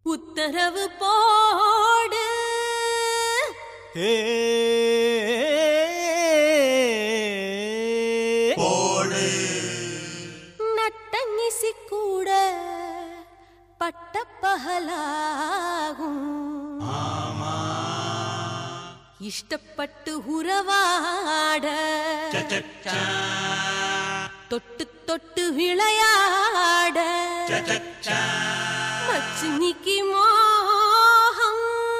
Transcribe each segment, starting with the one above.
உத்தரவு போடு ஏ போடு நட்டங்கிசி கூட பட்ட பகலாகும் இஷ்டப்பட்டு உறவாட சச்சச்சா, தொட்டு தொட்டு விளையாட சச்சச்சா. மச்சினிக்கு மோகம்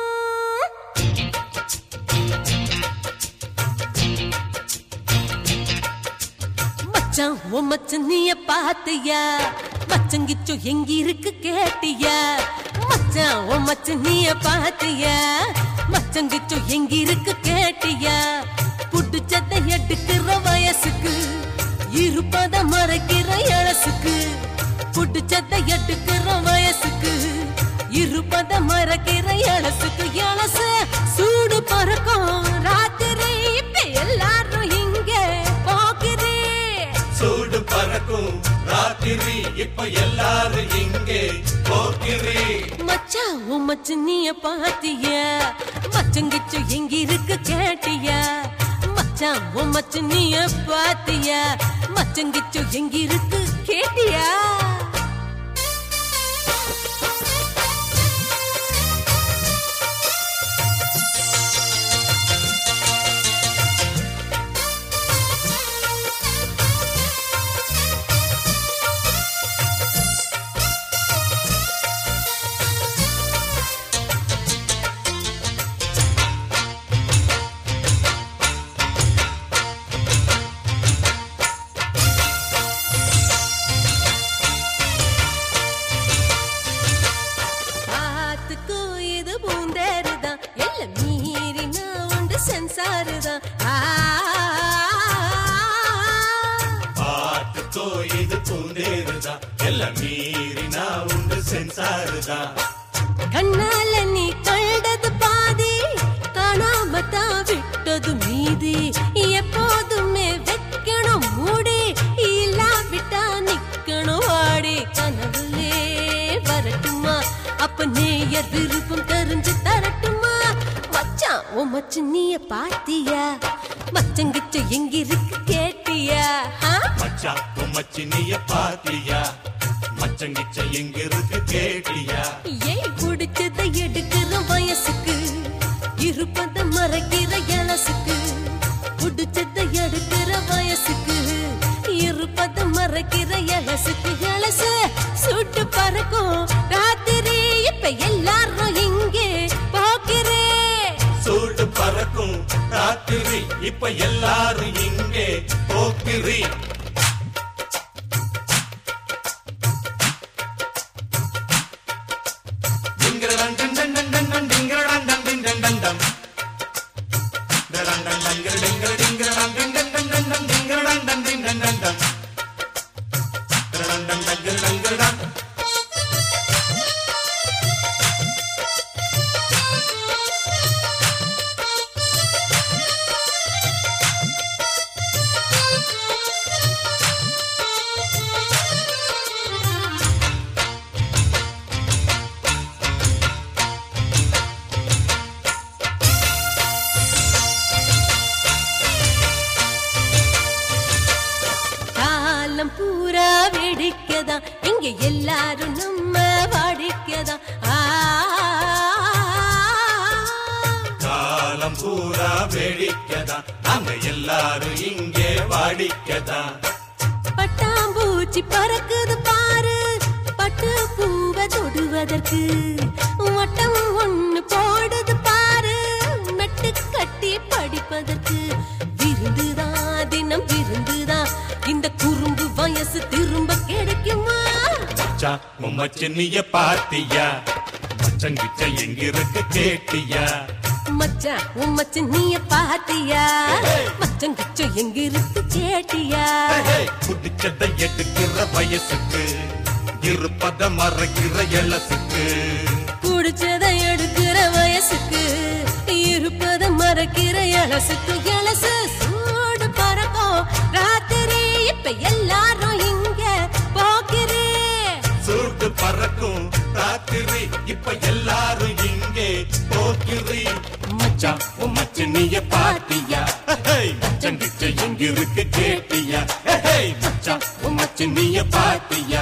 மச்சான் உன் மச்சனிய பாத்தியா மச்சங்கிச்சோ எங்க இருக்கு கேட்டியா மச்சான் உன் மச்சனிய பாத்தியா மச்சங்கிச்சோ எங்க இருக்கு கேட்டியா புடிச்சதை எடுக்கிற வயசுக்கு இருப்பத மறைக்கிற இளசுக்கு புடிச்சதை எடுக்கிற வயசுக்கு இருப்பத மறைக்கிற இளசுக்கு இளசு சூடு பறக்கும் ராத்திரி இப்ப எல்லாரும் இங்க போகிறே சூடு பறக்கும் ராத்திரி இப்ப எல்லாரும் இங்கே போக்கிறே மச்சான் உன் மச்சனிய பாத்தியா மச்சங்கிச்சு எங்க இருக்கு கேட்டியா மச்சான் உன் மச்சனிய பாத்தியா மச்சங்கிச்சு எங்க இருக்கு கேட்டியா ஆத்துக்கு இது பூந்தேருதான் எல்லாம் மீறி நான் உண்டு சென்சாருதான் ஆ பாட்டுக்கோ இது பூந்தேருதான் எல்லாம் மீறினா உண்டு சென்சாருதான் கண்ணால நீ கண்டது பாதி காணாம தான் விட்டது மீதி எப்போதுமே வைக்கணும் மூடி இல்லாவிட்டா நிக்கணும் வாடி கனவுலே வரட்டுமா அப்ப நேயர் விருப்பம் தெரிஞ்சு தரட்டுமா மச்சான் உன் மச்சு நீய பாத்தியா மச்சங்கிச்ச எங்க இருக்கு கேட்டியா ஆ? மச்சான் உன் மச்சினிய பாத்தியா மச்சங்கிச்ச எங்க இருக்கு கேட்டியா ஏய் பிடிச்சதை எடுக்கிற வயசுக்கு இருப்பத மறைக்கிற இலசுக்கு பிடிச்சதை எடுக்கிற வயசுக்கு இருப்பத மறைக்கிற இலசுக்கு இலசு சுட்டு பறக்கும் ராத்திரி இப்ப எல்லாரும் இங்கே போகிறே சூடு பறக்கும் ராத்திரி இப்ப எல்லாரும் இங்கே போக்கிறீ டிங்கரடன் டன் டன் டன் டன் டன் டிங்கரடன் டன் டின் டன் டன் டன். டடன் டன் டங்கர டிங்கர டிங்கரடன் டின் டன் டன் டன் டன் டிங்கரடன் டன் டின் டன் டன் டன். டடன் டன் டங்கர டங்கர டன். காலம் பூரா வெடிக்கதான் இங்க எல்லாரும் நம்ம வாடிக்கதான் ஆ காலம் பூரா வேடிக்கதான் நாங்க எல்லாரும் இங்கே வாடிக்கதான் பட்டாம்பூச்சி பறக்குது பாரு பட்டு பூவை தொடுவதற்கு வட்டம் ஒண்ணு போடுது பாரு மெட்டு கட்டி படிப்பதற்கு விருந்துதான் தினம் விருந்துதான் இந்த குறும்பு வயசு திரும்ப கிடைக்குமா மச்சான் உம்மச்சினிய பாத்தியா மச்சங்கிச்ச எங்க இருக்கு கேட்டியா மச்சான் உன் மச்சன் நீய பாத்தியா மச்சன் கிச்ச எங்க இருக்கு கேட்டியா குடிச்சதை எடுக்கிற வயசுக்கு இருப்பத மறைக்கிற எலசுக்கு குடிச்சதை எடுக்கிற வயசுக்கு இருப்பத மறக்கிற இளசுக்கு இளசு சூடு பறக்கும் ராத்திரி இப்ப எல்லாரும் இங்க போகிறே சூட்டு பறக்கும் ராத்திரி போக்கிரி இப்ப எல்லாரும் இங்கே போக்கிரி மச்சான் உன் மச்சினிய பாத்தியா ஹேய், மச்சான் கிட்ட எங்க இருக்கு கேட்டியா ஹேய், மச்சான் உன் மச்சினிய பாத்தியா